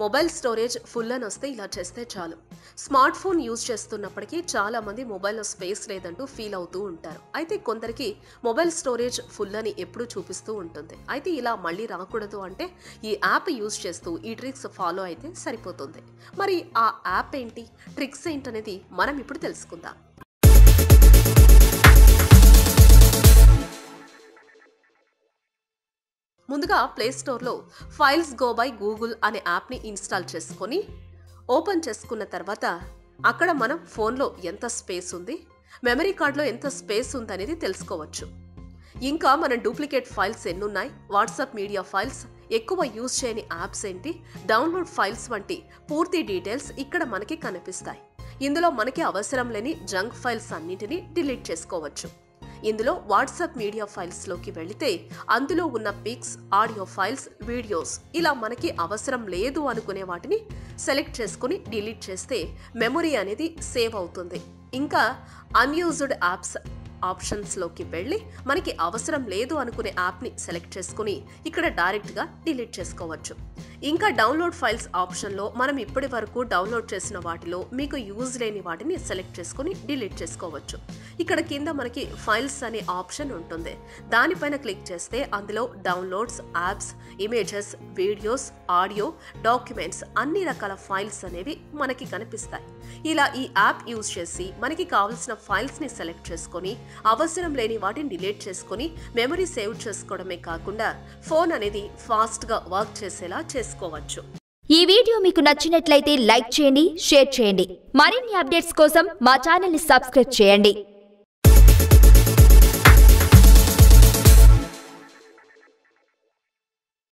mobile storage full అని వస్తే ఇలా చేస్తే చాలు స్మార్ట్ ఫోన్ యూజ్ చేస్తున్నప్పటికీ చాలా మంది మొబైల్లో స్పేస్ లేదంటూ ఫీల్ అవుతూ ఉంటారు అయితే కొందరికి మొబైల్ స్టోరేజ్ ఫుల్ అని ఎప్పుడూ చూపిస్తూ ఉంటుంది అయితే ఇలా మళ్ళీ రాకూడదు అంటే ఈ యాప్ యూజ్ చేస్తూ ఈ ట్రిక్స్ ఫాలో అయితే సరిపోతుంది మరి ఆ యాప్ ఏంటి ట్రిక్స్ ఏంటనేది మనం ఇప్పుడు తెలుసుకుందాం ముందుగా ప్లే స్టోర్లో ఫైల్స్ గో బై గూగుల్ అనే యాప్ని ఇన్స్టాల్ చేసుకొని ఓపెన్ చేసుకున్న తర్వాత అక్కడ మనం ఫోన్లో ఎంత స్పేస్ ఉంది మెమరీ కార్డ్లో ఎంత స్పేస్ ఉందనేది తెలుసుకోవచ్చు ఇంకా మన డూప్లికేట్ ఫైల్స్ ఎన్నున్నాయి వాట్సాప్ మీడియా ఫైల్స్ ఎక్కువ యూజ్ చేయని యాప్స్ ఏంటి డౌన్లోడ్ ఫైల్స్ వంటి పూర్తి డీటెయిల్స్ ఇక్కడ మనకి కనిపిస్తాయి ఇందులో మనకి అవసరం లేని జంక్ ఫైల్స్ అన్నింటినీ డిలీట్ చేసుకోవచ్చు ఇందులో వాట్సాప్ మీడియా ఫైల్స్లోకి వెళితే అందులో ఉన్న పిక్స్ ఆడియో ఫైల్స్ వీడియోస్ ఇలా మనకి అవసరం లేదు అనుకునే వాటిని సెలెక్ట్ చేసుకుని డిలీట్ చేస్తే మెమొరీ అనేది సేవ్ అవుతుంది ఇంకా అన్యూజ్డ్ యాప్స్ ఆప్షన్స్లోకి వెళ్ళి మనకి అవసరం లేదు అనుకునే యాప్ని సెలెక్ట్ చేసుకుని ఇక్కడ డైరెక్ట్గా డిలీట్ చేసుకోవచ్చు ఇంకా డౌన్లోడ్ ఫైల్స్ ఆప్షన్లో మనం ఇప్పటి వరకు డౌన్లోడ్ చేసిన వాటిలో మీకు యూజ్ లేని వాటిని సెలెక్ట్ చేసుకుని డిలీట్ చేసుకోవచ్చు ఇక్కడ కింద మనకి ఫైల్స్ అనే ఆప్షన్ ఉంటుంది దానిపైన క్లిక్ చేస్తే అందులో downloads apps images videos audio documents అన్ని రకాల ఫైల్స్ అనేవి మనకి కనిపిస్తాయి ఇలా ఈ యాప్ యూజ్ చేసి మనకి కావాల్సిన ఫైల్స్ని సెలెక్ట్ చేసుకొని అవసరం లేని వాటిని డిలీట్ చేసుకొని మెమరీ సేవ్ చేసుకోవడమే కాకుండా ఫోన్ అనేది ఫాస్ట్గా వర్క్ చేసేలా చేసుకోవచ్చు ఈ వీడియో మీకు నచ్చినట్లయితే లైక్ చేయండి షేర్ చేయండి మరిన్ని అప్డేట్స్ కోసం మా ఛానల్ని సబ్స్క్రైబ్ చేయండి